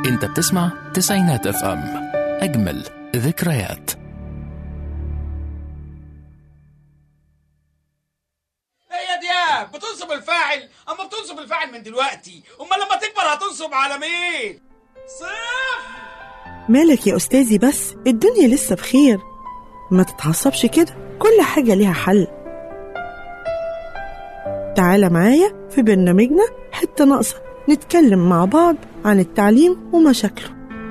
انت بتسمع تسعينات اف ام اجمل ذكريات هي دياب بتنصب الفاعل اما بتنصب الفاعل من دلوقتي امال لما تكبر هتنصب على مين صفر مالك يا أستاذي بس الدنيا لسه بخير ما تتعصبش كده كل حاجة ليها حل تعالى معايا في برنامجنا حتة ناقصة نتكلم مع بعض عن التعليم ومشاكله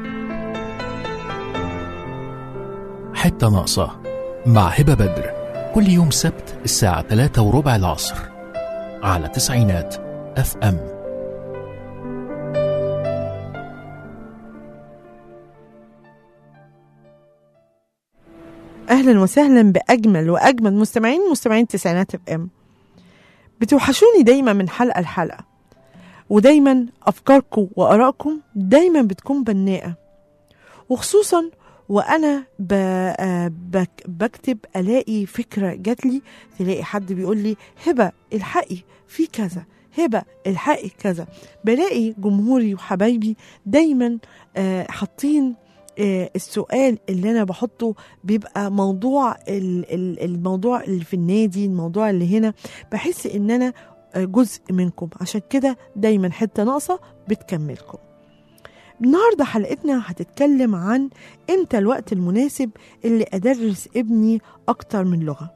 حتة ناقصة مع هبة بدر كل يوم سبت الساعة 3 وربع العصر على تسعينات اف ام أهلا وسهلا بأجمل وأجمل مستمعين مستمعين تسعينات اف ام بتوحشوني دايما من حلقة لحلقة ودايما أفكاركم وآرائكم دايما بتكون بناءة وخصوصا وأنا ب... آه بك... بكتب ألاقي فكرة جات لي تلاقي حد بيقول لي هبة الحقي في كذا هبة الحقي كذا بلاقي جمهوري وحبايبي دايما آه حاطين آه، السؤال اللي انا بحطه بيبقى موضوع ال- ال- الموضوع اللي في النادي الموضوع اللي هنا بحس ان انا آه، جزء منكم عشان كده دايما حته ناقصه بتكملكم النهارده حلقتنا هتتكلم عن امتى الوقت المناسب اللي ادرس ابني اكتر من لغه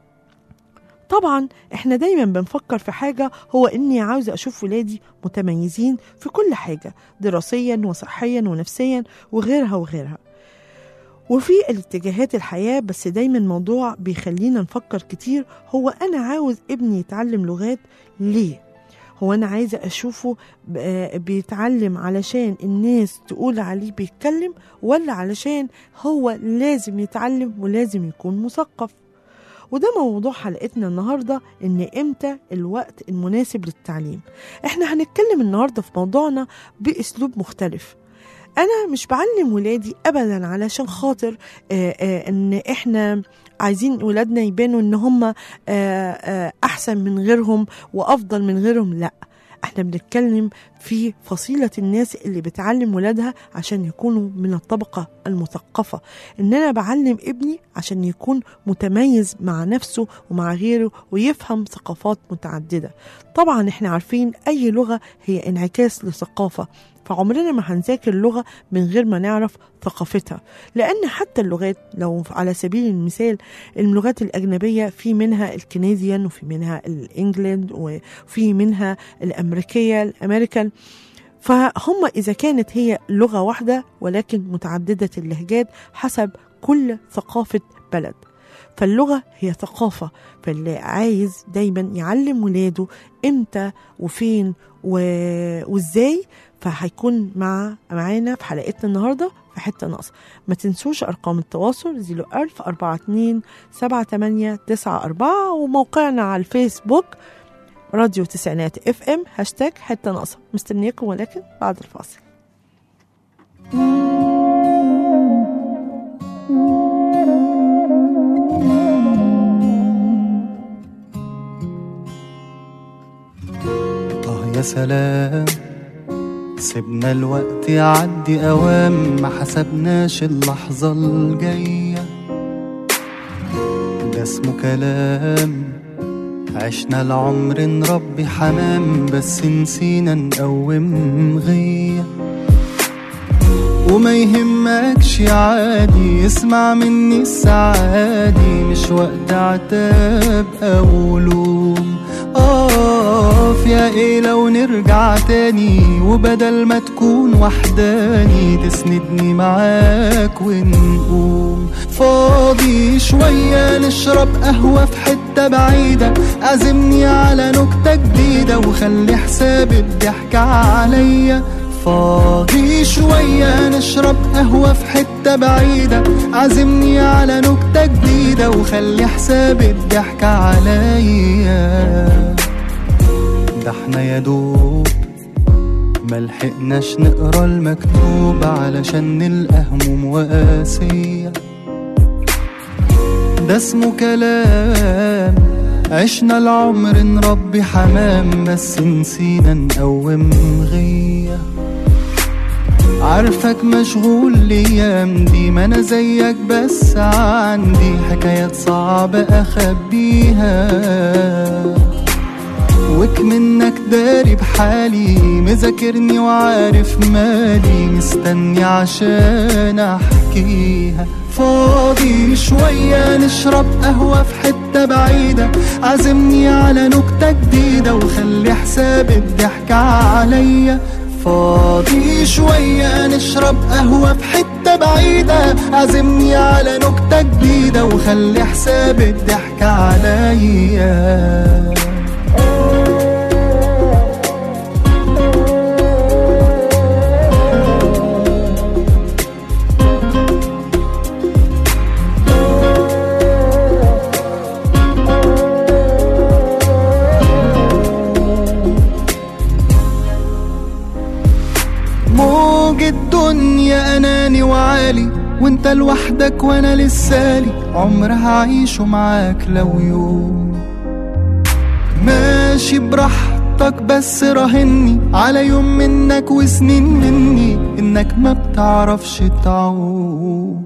طبعا احنا دايما بنفكر في حاجه هو اني عاوزه اشوف ولادي متميزين في كل حاجه دراسيا وصحيا ونفسيا وغيرها وغيرها وفي الاتجاهات الحياة بس دايما موضوع بيخلينا نفكر كتير هو أنا عاوز ابني يتعلم لغات ليه؟ هو أنا عايزة أشوفه ب- آه بيتعلم علشان الناس تقول عليه بيتكلم ولا علشان هو لازم يتعلم ولازم يكون مثقف وده موضوع حلقتنا النهارده ان امتى الوقت المناسب للتعليم احنا هنتكلم النهارده في موضوعنا باسلوب مختلف انا مش بعلم ولادي ابدا علشان خاطر آه، آه، ان احنا عايزين ولادنا يبانوا ان هم آه، آه، احسن من غيرهم وافضل من غيرهم لا احنا بنتكلم في فصيلة الناس اللي بتعلم ولادها عشان يكونوا من الطبقة المثقفة ان انا بعلم ابني عشان يكون متميز مع نفسه ومع غيره ويفهم ثقافات متعددة طبعا احنا عارفين اي لغة هي انعكاس لثقافة فعمرنا ما هنذاكر لغة من غير ما نعرف ثقافتها لأن حتى اللغات لو على سبيل المثال اللغات الأجنبية في منها الكنديان وفي منها الإنجلند وفي منها الأمريكية الأمريكان فهم إذا كانت هي لغة واحدة ولكن متعددة اللهجات حسب كل ثقافة بلد فاللغة هي ثقافة فاللي عايز دايما يعلم ولاده امتى وفين و... وازاي فهيكون مع معانا في حلقتنا النهارده في حته ناقصه ما تنسوش ارقام التواصل 01000 42 78 94 وموقعنا على الفيسبوك راديو تسعينات اف ام هاشتاج حته ناقصه مستنياكم ولكن بعد الفاصل آه يا سلام سيبنا الوقت يعدي أوام ما حسبناش اللحظة الجاية ده اسمه كلام عشنا العمر نربي حمام بس نسينا نقوم غيه وما يهمكش عادي اسمع مني السعادي مش وقت عتاب او لوم اقف يا ايه لو نرجع تاني وبدل ما تكون وحداني تسندني معاك ونقوم فاضي شوية نشرب قهوة في حتة بعيدة عزمني على نكتة جديدة وخلي حساب الضحكة عليا فاضي شوية نشرب قهوة في حتة بعيدة عزمني على نكتة جديدة وخلي حساب الضحكة عليا ده احنا يا دوب ملحقناش نقرا المكتوب علشان نلقى هموم وقاسية ده اسمه كلام عشنا العمر نربي حمام بس نسينا نقوم غيه عارفك مشغول الايام دي ما انا زيك بس عندي حكايات صعبة اخبيها وك منك داري بحالي مذاكرني وعارف مالي مستني عشان احكيها فاضي شوية نشرب قهوة في حتة بعيدة عزمني على نكتة جديدة وخلي حساب الضحك عليا فاضي شوية نشرب قهوة في حتة بعيدة عزمني على نكتة جديدة وخلي حساب الضحك عليا موج الدنيا اناني وعالي وانت لوحدك وانا لسالي عمر هعيشه معاك لو يوم ماشي براحتك بس راهني على يوم منك وسنين مني انك ما بتعرفش تعوم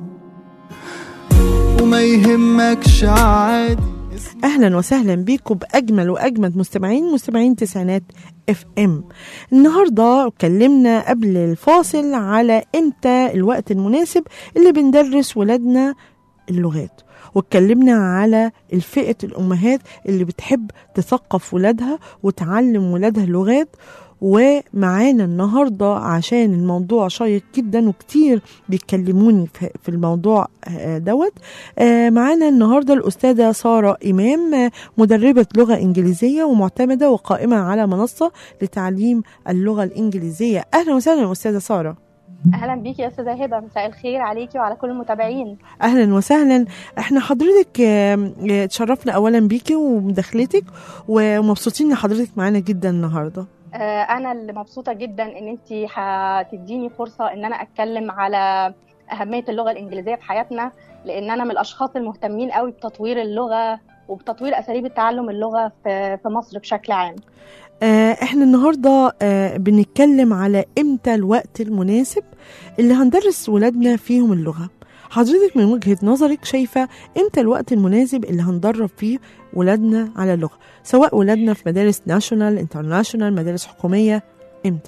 وما يهمكش عادي اهلا وسهلا بيكم باجمل واجمد مستمعين مستمعين تسعينات اف ام النهارده اتكلمنا قبل الفاصل على امتى الوقت المناسب اللي بندرس ولادنا اللغات واتكلمنا على الفئة الأمهات اللي بتحب تثقف ولادها وتعلم ولادها اللغات ومعانا النهاردة عشان الموضوع شيق جدا وكتير بيتكلموني في في الموضوع آه، دوت آه، معانا النهاردة الأستاذة سارة إمام آه، مدربة لغة إنجليزية ومعتمدة وقائمة على منصة لتعليم اللغة الإنجليزية أهلا وسهلا أستاذة سارة اهلا بيكي يا استاذه هبه مساء الخير عليكي وعلى كل المتابعين اهلا وسهلا احنا حضرتك آم، آه، اتشرفنا اولا بيكي ومداخلتك ومبسوطين ان حضرتك معانا جدا النهارده آه، انا اللي مبسوطه جدا ان انت هتديني فرصه ان انا اتكلم على اهميه اللغه الانجليزيه في حياتنا لان انا من الاشخاص المهتمين قوي بتطوير اللغه وبتطوير اساليب تعلم اللغه في في مصر بشكل عام آه، احنا النهارده آه، بنتكلم على امتى الوقت المناسب اللي هندرس ولادنا فيهم اللغه حضرتك من وجهه نظرك شايفه امتى الوقت المناسب اللي هندرب فيه ولادنا على اللغه سواء ولادنا في مدارس ناشونال انترناشونال مدارس حكوميه امتى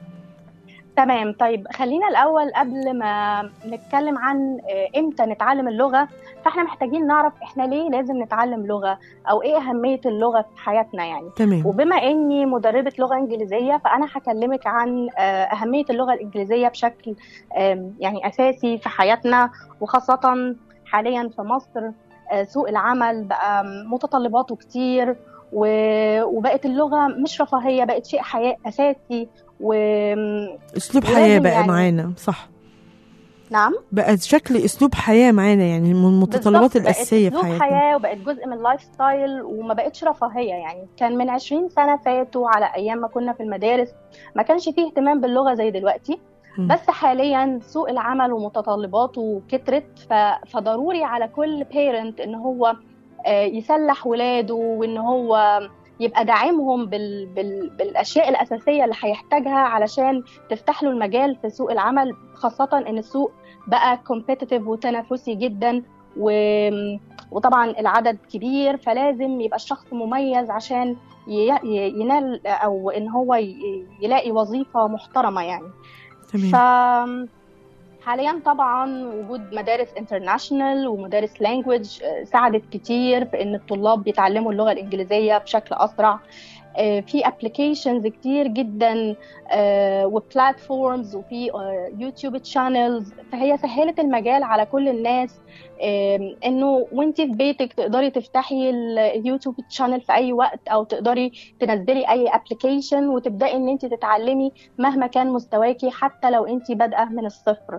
تمام طيب خلينا الاول قبل ما نتكلم عن آه، امتى نتعلم اللغه فاحنا محتاجين نعرف احنا ليه لازم نتعلم لغه او ايه اهميه اللغه في حياتنا يعني تمام وبما اني مدربه لغه انجليزيه فانا هكلمك عن آه، اهميه اللغه الانجليزيه بشكل آم، يعني اساسي في حياتنا وخاصه حاليا في مصر آه، سوق العمل بقى متطلباته كتير و- وبقت اللغه مش رفاهيه بقت شيء حياه اساسي و اسلوب ولازم حياه بقى يعني- معانا صح نعم بقت شكل اسلوب حياه معانا يعني من المتطلبات بالظبط، الاساسيه في بقت أسلوب حياتنا حياه وبقت جزء من اللايف ستايل وما بقتش رفاهيه يعني كان من 20 سنه فاتوا على ايام ما كنا في المدارس ما كانش فيه اهتمام باللغه زي دلوقتي مم. بس حاليا سوق العمل ومتطلباته كترت ف- فضروري على كل بيرنت ان هو آه، يسلح ولاده وان هو يبقى داعمهم بال... بال... بالاشياء الاساسيه اللي هيحتاجها علشان تفتح له المجال في سوق العمل خاصه ان السوق بقى كومبيتيتيف وتنافسي جدا و... وطبعا العدد كبير فلازم يبقى الشخص مميز عشان ي... ي- ينال او ان هو ي... يلاقي وظيفه محترمه يعني ف تمام حاليا طبعا وجود مدارس انترناشونال ومدارس لانجويج ساعدت كتير في ان الطلاب يتعلموا اللغه الانجليزيه بشكل اسرع آه، في ابلكيشنز كتير جدا وبلاتفورمز وفي يوتيوب تشانلز فهي سهلت المجال على كل الناس آم، انه وانت في بيتك تقدري تفتحي اليوتيوب تشانل في اي وقت او تقدري تنزلي اي ابلكيشن وتبداي ان انت تتعلمي مهما كان مستواكي حتى لو انت بادئه من الصفر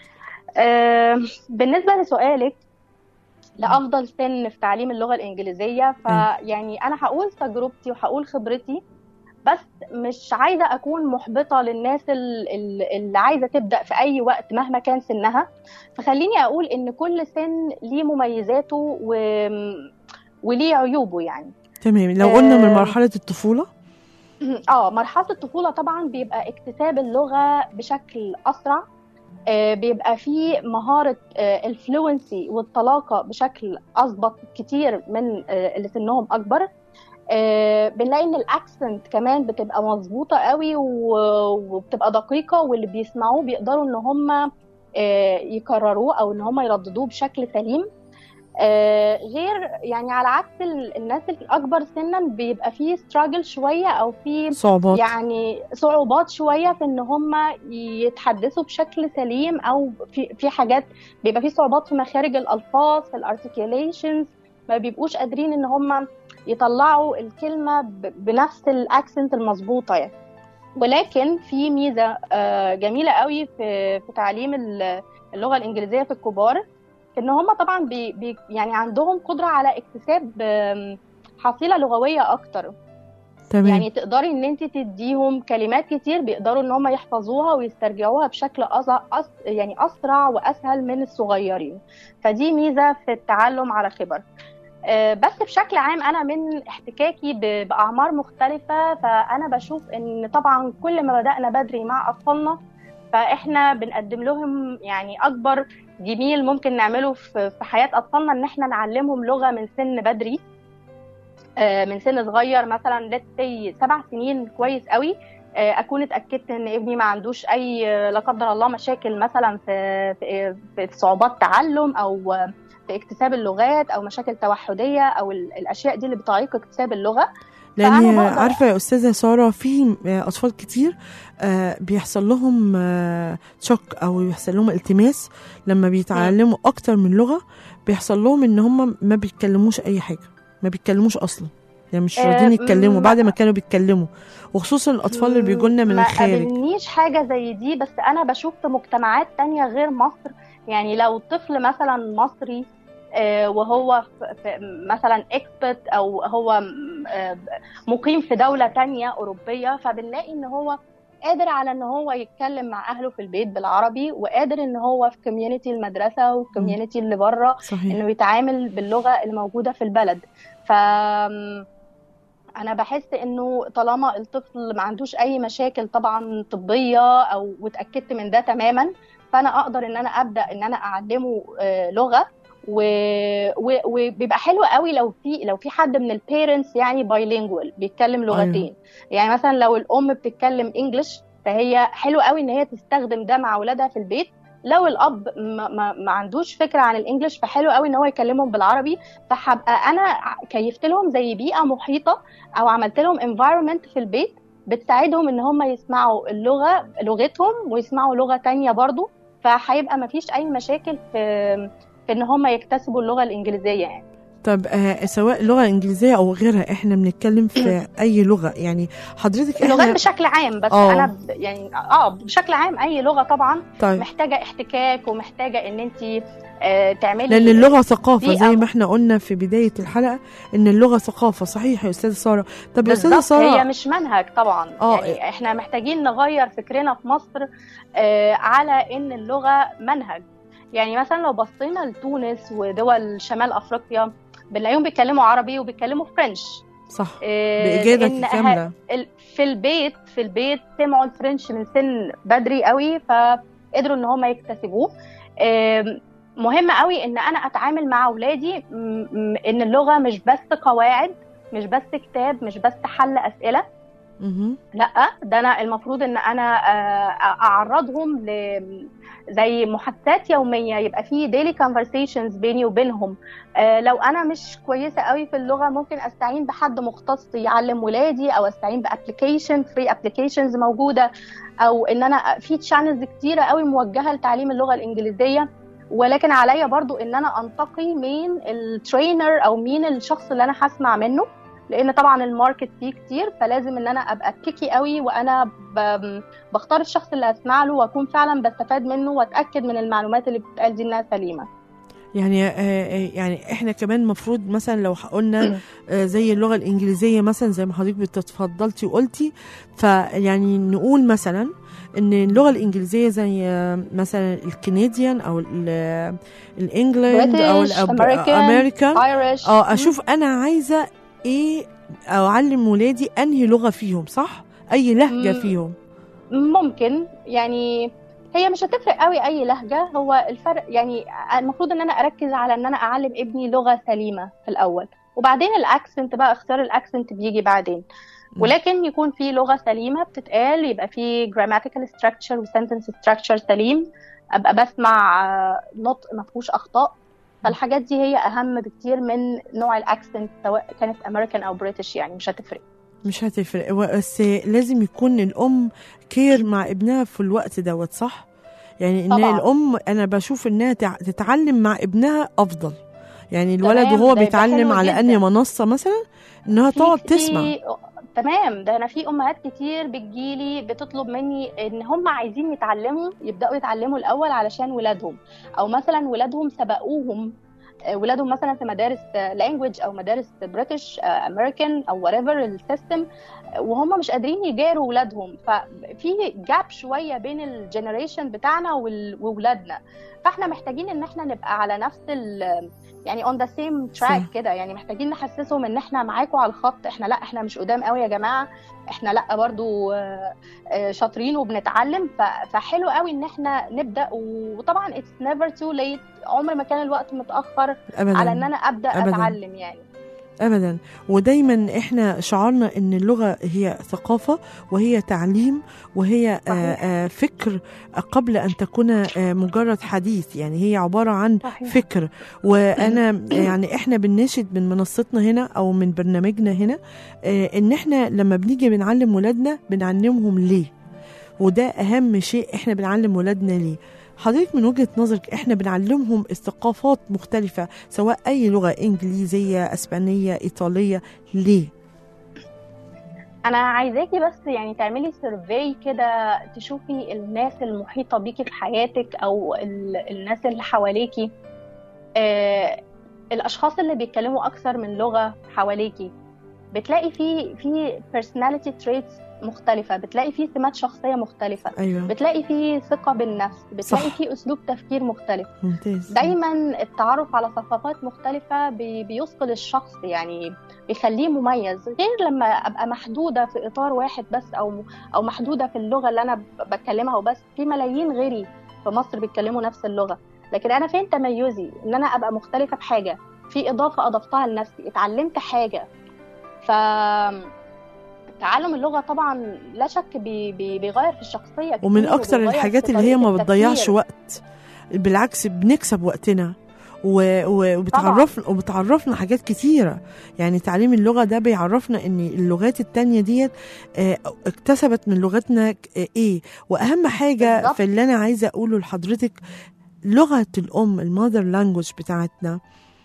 آم، بالنسبه لسؤالك لافضل سن في تعليم اللغه الانجليزيه فيعني انا هقول تجربتي وهقول خبرتي بس مش عايزه اكون محبطه للناس ال- ال- اللي عايزه تبدا في اي وقت مهما كان سنها فخليني اقول ان كل سن ليه مميزاته و... وليه عيوبه يعني تمام لو قلنا من آه، مرحله الطفوله اه مرحله الطفوله طبعا بيبقى اكتساب اللغه بشكل اسرع آه، بيبقى فيه مهاره الفلوينسي والطلاقه بشكل اضبط كتير من آه، اللي سنهم اكبر آه، بنلاقي ان الاكسنت كمان بتبقى مظبوطه قوي و- وبتبقى دقيقه واللي بيسمعوه بيقدروا ان هم آه، يكرروه او ان هم يرددوه بشكل سليم آه، غير يعني على عكس ال- الناس الاكبر سنا بيبقى فيه ستراجل شويه او في صعوبات يعني صعوبات شويه في ان هم يتحدثوا بشكل سليم او في في حاجات بيبقى في صعوبات في مخارج الالفاظ في الارتكيوليشنز ما بيبقوش قادرين ان هم يطلعوا الكلمه ب- بنفس الاكسنت المظبوطه يعني ولكن في ميزه آه، جميله قوي في في تعليم ال- اللغه الانجليزيه في الكبار ان هم طبعا بي بي يعني عندهم قدره على اكتساب آم، حصيله لغويه اكتر تمام يعني تقدري ان انت تديهم كلمات كتير بيقدروا ان هم يحفظوها ويسترجعوها بشكل أز... أس... يعني اسرع واسهل من الصغيرين فدي ميزه في التعلم على خبر آه، بس بشكل عام انا من احتكاكي ب... باعمار مختلفه فانا بشوف ان طبعا كل ما بدانا بدري مع اطفالنا فاحنا بنقدم لهم يعني اكبر جميل ممكن نعمله في في حياه اطفالنا ان احنا نعلمهم لغه من سن بدري آه، من سن صغير مثلا let's say سبع سنين كويس قوي آه، اكون اتاكدت ان ابني ما عندوش اي آه، لا قدر الله مشاكل مثلا في في في صعوبات تعلم او آه، في اكتساب اللغات او مشاكل توحديه او ال- الاشياء دي اللي بتعيق اكتساب اللغه لان فأنا بقدر- عارفه يا استاذه ساره في اطفال كتير آه، بيحصل لهم آه، شوك او بيحصل لهم التماس لما بيتعلموا اكتر من لغه بيحصل لهم ان هم ما بيتكلموش اي حاجه ما بيتكلموش اصلا يعني مش آه، راضيين يتكلموا ما- بعد ما كانوا بيتكلموا وخصوصا الاطفال اللي بيجوا لنا من ما الخارج قابلنيش حاجه زي دي بس انا بشوف في مجتمعات تانية غير مصر يعني لو طفل مثلا مصري آه، وهو في في مثلا اكسبت او هو م- آه، مقيم في دوله تانية اوروبيه فبنلاقي ان هو قادر على ان هو يتكلم مع اهله في البيت بالعربي وقادر ان هو في كوميونتي المدرسه والكوميونتي اللي بره صحيح انه يتعامل باللغه اللي موجوده في البلد ف انا بحس انه طالما الطفل ما عندوش اي مشاكل طبعا طبيه او واتاكدت من ده تماما فانا اقدر ان انا ابدا ان انا اعلمه آه، لغه و- و- وبيبقى حلو قوي لو في لو في حد من البيرنتس يعني بايلينجوال بيتكلم لغتين أيوة. يعني مثلا لو الام بتتكلم انجلش فهي حلو قوي ان هي تستخدم ده مع اولادها في البيت لو الاب ما, ما, ما عندوش فكره عن الانجليش فحلو قوي ان هو يكلمهم بالعربي فهبقى انا كيفت لهم زي بيئه محيطه او عملت لهم environment في البيت بتساعدهم ان هم يسمعوا اللغه لغتهم ويسمعوا لغه تانية برضو فهيبقى ما فيش اي مشاكل في في ان هم يكتسبوا اللغه الانجليزيه يعني طب آه سواء اللغه الانجليزيه او غيرها احنا بنتكلم في اي لغه يعني حضرتك اللغات احنا بشكل عام بس آه. انا ب- يعني اه بشكل عام اي لغه طبعا طيب محتاجه احتكاك ومحتاجه ان انت آه تعملي لان اللغه ثقافه بيئة زي ما احنا قلنا في بدايه الحلقه ان اللغه ثقافه صحيح يا استاذه ساره طب يا استاذه بالظبط هي ساره مش منهج طبعا آه. يعني احنا محتاجين نغير فكرنا في مصر آه على ان اللغه منهج يعني مثلا لو بصينا لتونس ودول شمال افريقيا بنلاقيهم بيتكلموا عربي وبيتكلموا فرنش صح آه، باجاده لأن كامله ال- في البيت في البيت سمعوا الفرنش من سن بدري قوي فقدروا ان هم يكتسبوه آم، مهم قوي ان انا اتعامل مع اولادي م- م- ان اللغه مش بس قواعد مش بس كتاب مش بس حل اسئله مهم. لا ده انا المفروض ان انا آه، اعرضهم ل زي محادثات يوميه يبقى في ديلي conversations بيني وبينهم آه، لو انا مش كويسه قوي في اللغه ممكن استعين بحد مختص يعلم ولادي او استعين بابلكيشن فري ابلكيشنز موجوده او ان انا في تشانلز كتيره قوي موجهه لتعليم اللغه الانجليزيه ولكن عليا برضو ان انا انتقي مين الترينر او مين الشخص اللي انا هسمع منه لان طبعا الماركت فيه كتير فلازم ان انا ابقى بيكي قوي وانا ب- بختار الشخص اللي هسمع له واكون فعلا بستفاد منه واتاكد من المعلومات اللي بتتقال دي انها سليمه يعني آه آه، يعني احنا كمان المفروض مثلا لو قلنا آه زي اللغه الانجليزيه مثلا زي ما حضرتك بتتفضلتي وقلتي فيعني نقول مثلا ان اللغه الانجليزيه زي آه، مثلا الكنديان او ال- الانجلند او British, American, الامريكان ايرش اه اشوف انا عايزه ايه او اعلم ولادي انهي لغه فيهم صح اي لهجه مم. فيهم ممكن يعني هي مش هتفرق قوي اي لهجه هو الفرق يعني المفروض ان انا اركز على ان انا اعلم ابني لغه سليمه في الاول وبعدين الاكسنت بقى اختيار الاكسنت بيجي بعدين مم. ولكن يكون في لغه سليمه بتتقال يبقى في grammatical structure و sentence structure سليم ابقى بسمع آه، نطق ما فيهوش اخطاء فالحاجات دي هي اهم بكتير من نوع الاكسنت سواء كانت امريكان او بريتش يعني مش هتفرق مش هتفرق بس لازم يكون الام كير مع ابنها في الوقت دوت صح يعني ان طبعاً. الام انا بشوف انها تع- تتعلم مع ابنها افضل يعني الولد تمام، وهو ده يبقى بيتعلم حلو على جداً. انهي منصه مثلا انها في- تقعد في- تسمع تمام ده انا في امهات كتير بتجيلي بتطلب مني ان هم عايزين يتعلموا يبداوا يتعلموا الاول علشان ولادهم او مثلا ولادهم سبقوهم آه، ولادهم مثلا في مدارس لانجويج او مدارس بريتش امريكان او whatever السيستم وهم مش قادرين يجاروا ولادهم ففي جاب شويه بين الجنريشن بتاعنا وال- وولادنا فاحنا محتاجين ان احنا نبقى على نفس ال يعني اون ذا سيم صح. تراك كده يعني محتاجين نحسسهم ان احنا معاكم على الخط احنا لا احنا مش قدام قوي يا جماعه احنا لا برضو آه، آه، شاطرين وبنتعلم ف- فحلو قوي ان احنا نبدا وطبعا اتس نيفر تو ليت عمر ما كان الوقت متاخر ابدا على ان انا ابدا أبداً. اتعلم يعني ابدا ودايما احنا شعارنا ان اللغه هي ثقافه وهي تعليم وهي آه، صحيح. آه، فكر قبل ان تكون آه، مجرد حديث يعني هي عباره عن صحيح. فكر وانا يعني احنا بنناشد من منصتنا هنا او من برنامجنا هنا آه، ان احنا لما بنيجي بنعلم ولادنا بنعلمهم ليه وده اهم شيء احنا بنعلم ولادنا ليه حضرتك من وجهة نظرك احنا بنعلمهم الثقافات مختلفة سواء اي لغة انجليزية اسبانية ايطالية ليه انا عايزاكي بس يعني تعملي سيرفي كده تشوفي الناس المحيطه بيكي في حياتك او ال- الناس اللي حواليكي آه الاشخاص اللي بيتكلموا اكثر من لغه حواليكي بتلاقي في في personality traits مختلفه بتلاقي في سمات شخصيه مختلفه ايوه بتلاقي في ثقه بالنفس بتلاقي صح. في اسلوب تفكير مختلف ممتاز دايما التعرف على ثقافات مختلفة بي- بيثقل الشخص يعني بيخليه مميز غير لما ابقى محدودة في اطار واحد بس او او محدودة في اللغة اللي انا ب- بتكلمها وبس في ملايين غيري في مصر بيتكلموا نفس اللغة لكن انا فين تميزي ان انا ابقى مختلفة بحاجة في اضافة اضفتها لنفسي اتعلمت حاجة ف تعلم اللغة طبعا لا شك بي بي بيغير في الشخصية كتير ومن اكثر وبيغير الحاجات في اللي هي طريقة ما بتضيعش التفكير. وقت بالعكس بنكسب وقتنا و- و- وبتعرفنا وبتعرفنا حاجات كتيرة يعني تعليم اللغة ده بيعرفنا ان اللغات التانية ديت آه، اكتسبت من لغتنا ك- آه، ايه واهم حاجة بالظبط. في اللي انا عايزة اقوله لحضرتك لغة الام المادر لانجوج بتاعتنا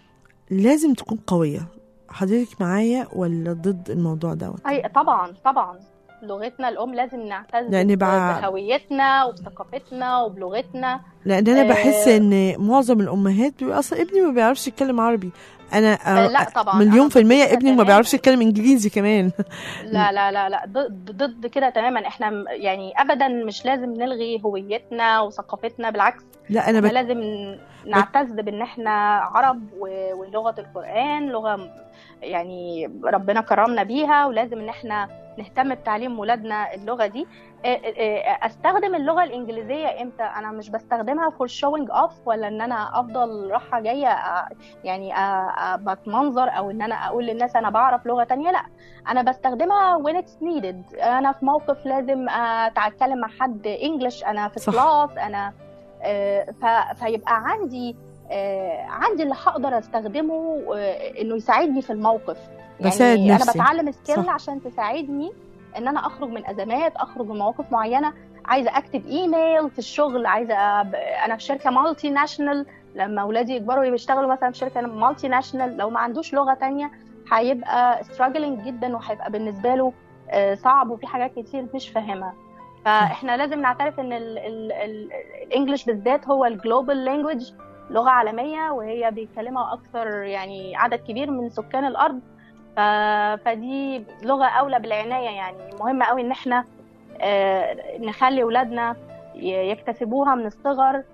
لازم تكون قوية حضرتك معايا ولا ضد الموضوع دوت اي طبعا طبعا لغتنا الام لازم نعتز لأن ب- بقى- بهويتنا وبثقافتنا وبلغتنا لان انا بحس آه. ان معظم الامهات بيبقى اصلا ابني ما بيعرفش يتكلم عربي انا آه، لا طبعا مليون أنا في المية ضد كده ابني ما تماماً. بيعرفش يتكلم انجليزي كمان لا لا لا لا ضد ضد كده تماما احنا م- يعني ابدا مش لازم نلغي هويتنا وثقافتنا بالعكس لا انا احنا بت... لازم نعتز بان احنا عرب و- ولغه القران لغه م- يعني ربنا كرمنا بيها ولازم ان احنا نهتم بتعليم ولادنا اللغه دي آه، آه، استخدم اللغه الانجليزيه امتى انا مش بستخدمها فور شوينج اوف ولا ان انا افضل رايحه جايه آه، يعني آه، آه، بتمنظر او ان انا اقول للناس انا بعرف لغه تانية لا انا بستخدمها when it's needed انا في موقف لازم آه، اتكلم مع حد انجلش انا في صح. كلاس انا آه، ف- فيبقى عندي آه، عندي اللي هقدر استخدمه آه، انه يساعدني في الموقف بساعد يعني نفسي. انا بتعلم سكيل صح. عشان تساعدني ان انا اخرج من ازمات اخرج من مواقف معينه عايزه اكتب ايميل في الشغل عايزه أب... انا في شركه مالتي ناشونال لما اولادي يكبروا بيشتغلوا مثلا في شركه مالتي ناشونال لو ما عندوش لغه تانية هيبقى struggling جدا وهيبقى بالنسبه له آه، صعب وفي حاجات كتير مش فاهمها فاحنا لازم نعترف ان ال- ال- ال- الانجليش بالذات هو الجلوبال لانجويج لغه عالميه وهي بيتكلمها اكثر يعني عدد كبير من سكان الارض ف... فدي لغه اولى بالعنايه يعني مهم قوي ان احنا آه، نخلي اولادنا ي- يكتسبوها من الصغر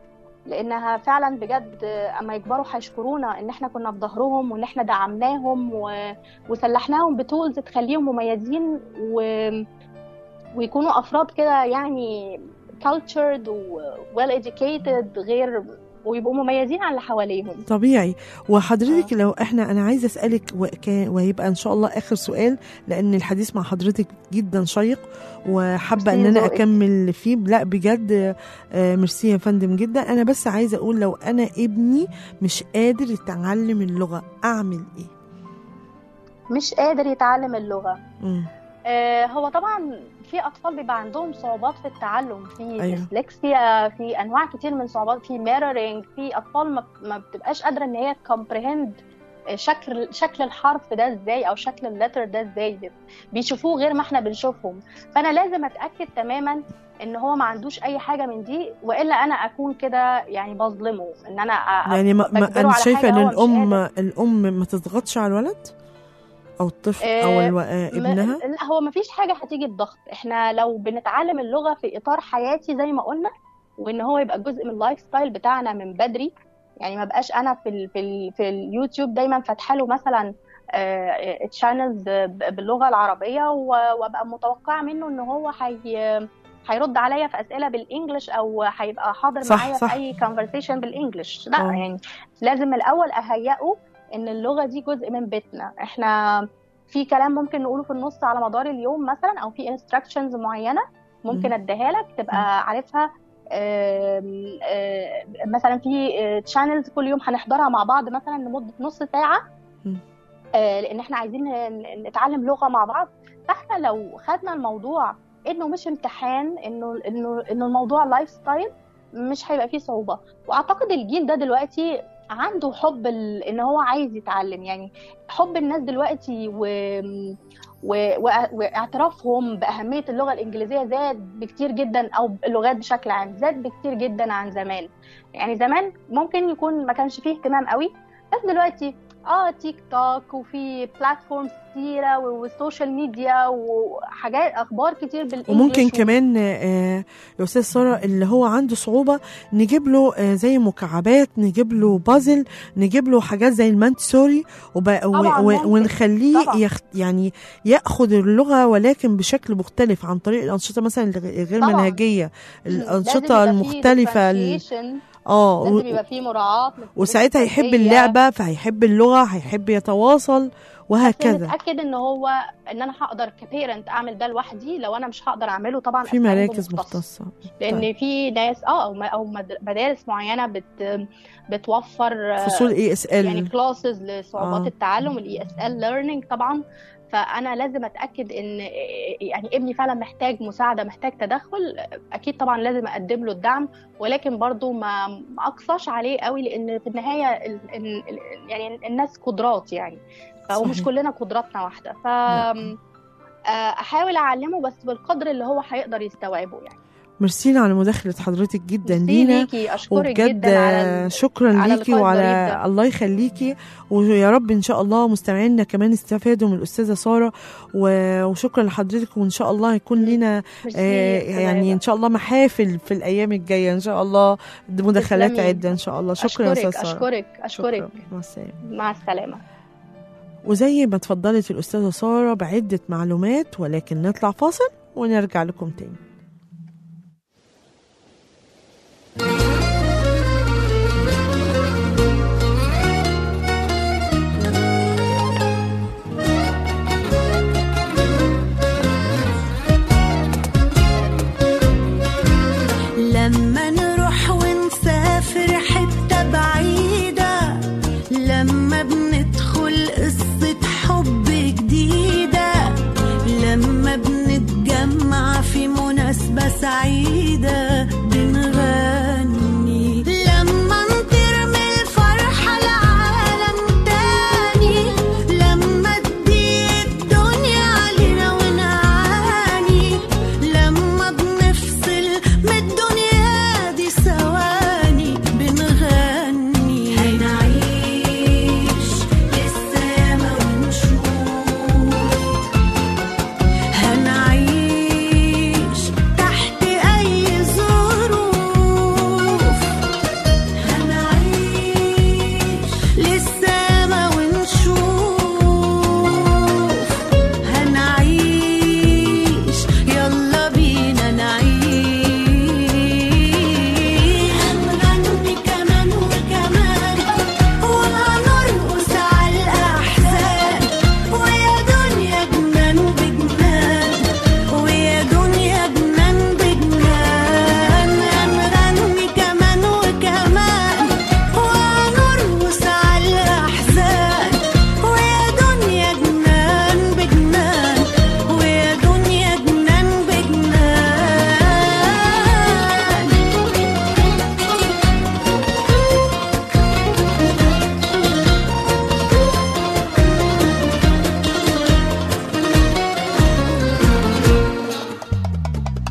لانها فعلا بجد اما يكبروا هيشكرونا ان احنا كنا في ظهرهم وان احنا دعمناهم و... وسلحناهم بتولز تخليهم مميزين و... ويكونوا افراد كده يعني cultured و well educated غير ويبقوا مميزين عن اللي حواليهم طبيعي وحضرتك لو احنا انا عايزه اسالك وكان وهيبقى ان شاء الله اخر سؤال لان الحديث مع حضرتك جدا شيق وحابه ان ميرسي انا ذوقك. اكمل فيه لا بجد آه، ميرسي يا فندم جدا انا بس عايزه اقول لو انا ابني مش قادر يتعلم اللغه اعمل ايه مش قادر يتعلم اللغه مم. آه، هو طبعا في اطفال بيبقى عندهم صعوبات في التعلم في أيوة. ديسلكسيا في انواع كتير من صعوبات في ميرورينج في اطفال ما ما بتبقاش قادره ان هي كومبريهند شكل شكل الحرف ده ازاي او شكل اللتر ده ازاي بيشوفوه غير ما احنا بنشوفهم فانا لازم اتاكد تماما ان هو ما عندوش اي حاجه من دي والا انا اكون كده يعني بظلمه ان انا أ- يعني ما ما بجبره انا على شايفه حاجة ان هو مش الام قادر. الام ما تضغطش على الولد او الطفل او آه، الو... آه، م- ابنها لا هو مفيش حاجه هتيجي بضغط احنا لو بنتعلم اللغه في اطار حياتي زي ما قلنا وان هو يبقى جزء من اللايف ستايل بتاعنا من بدري يعني ما بقاش انا في ال في ال في اليوتيوب دايما فاتحه له مثلا تشانلز باللغه العربيه و- وابقى متوقعه منه ان هو هي هيرد عليا في اسئله بالانجلش او هيبقى حاضر صح، معايا صح. في اي كونفرسيشن بالانجلش لا آه. يعني لازم الاول اهيئه ان اللغه دي جزء من بيتنا احنا في كلام ممكن نقوله في النص على مدار اليوم مثلا او في انستراكشنز معينه ممكن مم. اديها لك تبقى عارفها آم، آم، مثلا في تشانلز كل يوم هنحضرها مع بعض مثلا لمده نص ساعه مم. آه، لان احنا عايزين ن- نتعلم لغه مع بعض فاحنا لو خدنا الموضوع انه مش امتحان انه انه انه الموضوع لايف ستايل مش هيبقى فيه صعوبه واعتقد الجيل ده دلوقتي عنده حب ال... ان هو عايز يتعلم يعني حب الناس دلوقتي و... و... و... واعترافهم باهميه اللغه الانجليزيه زاد بكتير جدا او اللغات بشكل عام زاد بكتير جدا عن زمان يعني زمان ممكن يكون ما كانش فيه اهتمام قوي بس دلوقتي اه تيك توك وفي بلاتفورمز كتيره و- والسوشيال ميديا وحاجات اخبار كتير بالانجلش وممكن و- كمان آه، يا استاذ ساره اللي هو عنده صعوبه نجيب له آه، زي مكعبات نجيب له بازل نجيب له حاجات زي المانتسوري وب... و... طبعاً و... ممكن. ونخليه طبعاً. يخ... يعني ياخد اللغه ولكن بشكل مختلف عن طريق الانشطه مثلا الغ- غير طبعاً. منهجيه لازم الانشطه يبقى فيه المختلفه ال- differentiation، اه لازم و... يبقى فيه مراعاه للظروف وساعتها يحب الفردية. اللعبه فهيحب اللغه هيحب يتواصل بس وهكذا نتاكد ان هو ان انا هقدر كبيرنت اعمل ده لوحدي لو انا مش هقدر اعمله طبعا في أستعين مراكز بمختص. مختصه لان طيب. في ناس اه او م- او مد- مدارس معينه بت بتوفر آه، فصول اي اس ال يعني كلاسز لصعوبات آه. التعلم الاي اس ال ليرنينج طبعا فانا لازم اتاكد ان يعني ابني فعلا محتاج مساعده محتاج تدخل اكيد طبعا لازم اقدم له الدعم ولكن برضو ما ما اقصاش عليه قوي لان في النهايه ال ال ال يعني الناس قدرات يعني ومش صحيح. كلنا قدراتنا واحده ف نعم. آه، احاول اعلمه بس بالقدر اللي هو هيقدر يستوعبه يعني ميرسي على مداخله حضرتك جدا ميرسي لينا ليكي اشكرك وبجد جدا على ال- شكرا على ليكي اللقاء وعلى الظريف ده. الله يخليكي ويا رب ان شاء الله مستمعينا كمان استفادوا من الاستاذه ساره و- وشكرا لحضرتك وان شاء الله هيكون لينا ميرسي آه يا يعني سلامة. ان شاء الله محافل في الايام الجايه ان شاء الله مداخلات تسلمي. عده ان شاء الله شكرا يا اشكرك استاذ ساره اشكرك اشكرك شكرا مع السلامه مع السلامه وزي ما اتفضلت الاستاذه ساره بعده معلومات ولكن نطلع فاصل ونرجع لكم تاني لما نروح ونسافر حتة بعيدة لما بندخل قصة حب جديدة لما بنتجمع في منى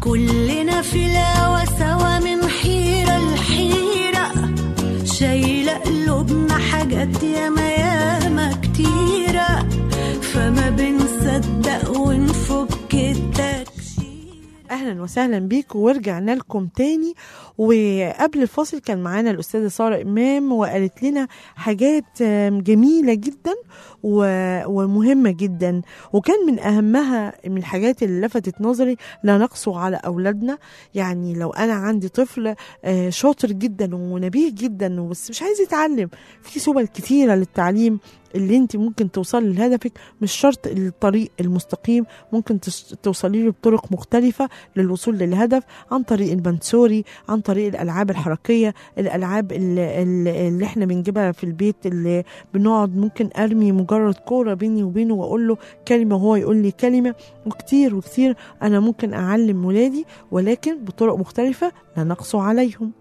كلنا في الهوا سوا من حيرة لحيرة شايلة قلوبنا حاجات ياما ياما كتيرة فما بنصدق ونفك التكشيرة اهلا وسهلا بيكم ورجعنا لكم تاني وقبل الفاصل كان معانا الاستاذه ساره امام وقالت لنا حاجات آم، جميله جدا و- ومهمه جدا وكان من اهمها من الحاجات اللي لفتت نظري لا نقسو على اولادنا يعني لو انا عندي طفل آه، شاطر جدا ونبيه جدا بس مش عايز يتعلم في سبل كتيره للتعليم اللي انت ممكن توصلي لهدفك مش شرط الطريق المستقيم ممكن تس- توصلي له بطرق مختلفة للوصول للهدف عن طريق البنسوري عن طريق الألعاب الحركية الألعاب اللي, اللي اللي احنا بنجيبها في البيت اللي بنقعد ممكن أرمي مجرد كورة بيني وبينه وأقول له كلمة وهو يقول لي كلمة وكتير وكتير أنا ممكن أعلم ولادي ولكن بطرق مختلفة لا نقسو عليهم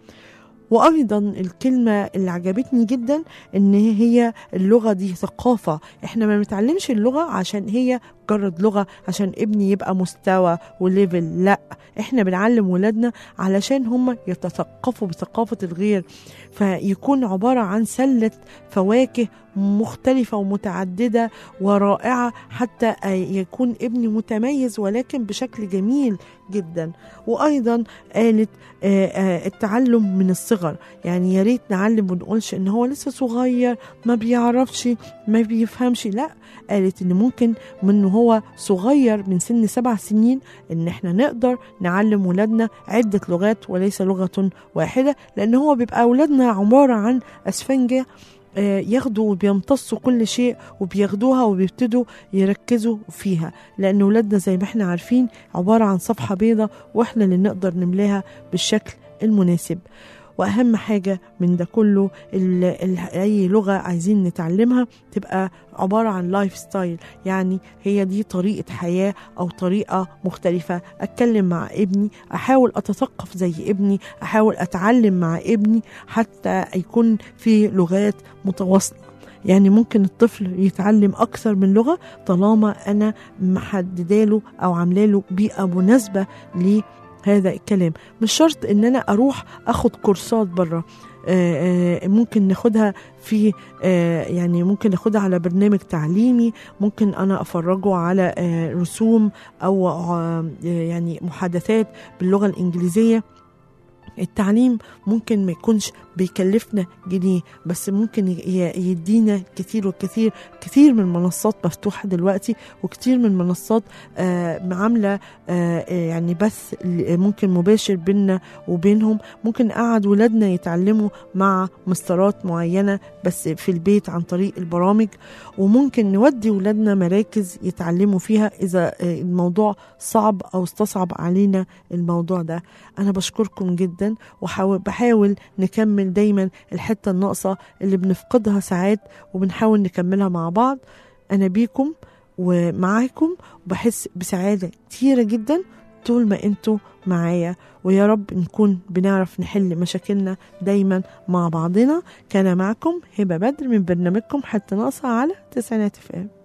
وايضا الكلمه اللي عجبتني جدا ان هي اللغه دي ثقافه احنا ما بنتعلمش اللغه عشان هي مجرد لغه عشان ابني يبقى مستوى وليفل لا احنا بنعلم ولادنا علشان هم يتثقفوا بثقافه الغير فيكون عباره عن سله فواكه مختلفه ومتعدده ورائعه حتى يكون ابني متميز ولكن بشكل جميل جدا وايضا قالت آه، آه، التعلم من الصغر يعني يا ريت نعلم ونقولش ان هو لسه صغير ما بيعرفش ما بيفهمش لا قالت ان ممكن من هو صغير من سن سبع سنين ان احنا نقدر نعلم ولادنا عدة لغات وليس لغة واحدة لان هو بيبقى ولادنا عبارة عن اسفنجة آه، ياخدوا وبيمتصوا كل شيء وبياخدوها وبيبتدوا يركزوا فيها لان ولادنا زي ما احنا عارفين عبارة عن صفحة بيضة واحنا اللي نقدر نملاها بالشكل المناسب واهم حاجه من ده كله ال ال اي لغه عايزين نتعلمها تبقى عباره عن لايف ستايل يعني هي دي طريقه حياه او طريقه مختلفه اتكلم مع ابني احاول اتثقف زي ابني احاول اتعلم مع ابني حتى يكون في لغات متواصله يعني ممكن الطفل يتعلم اكثر من لغه طالما انا محدداله او عاملاله بيئه مناسبه ليه هذا الكلام مش شرط ان انا اروح اخد كورسات بره آه، آه، ممكن ناخدها في آه، يعني ممكن ناخدها على برنامج تعليمي ممكن انا افرجه على آه، رسوم او آه، يعني محادثات باللغه الانجليزيه التعليم ممكن ما يكونش بيكلفنا جنيه بس ممكن ي- ي- يدينا كتير وكثير كتير من منصات مفتوحة دلوقتي وكتير من منصات آه، عاملة آه، يعني بث ل- ممكن مباشر بيننا وبينهم ممكن قعد ولادنا يتعلموا مع مسترات معينة بس في البيت عن طريق البرامج وممكن نودي ولادنا مراكز يتعلموا فيها إذا آه، الموضوع صعب أو استصعب علينا الموضوع ده أنا بشكركم جدا وبحاول نكمل دايما الحتة الناقصة اللي بنفقدها ساعات وبنحاول نكملها مع بعض أنا بيكم ومعاكم وبحس بسعادة كتيرة جدا طول ما انتوا معايا ويا رب نكون بنعرف نحل مشاكلنا دايما مع بعضنا كان معكم هبة بدر من برنامجكم حتى ناقصة على تسعينات اف ام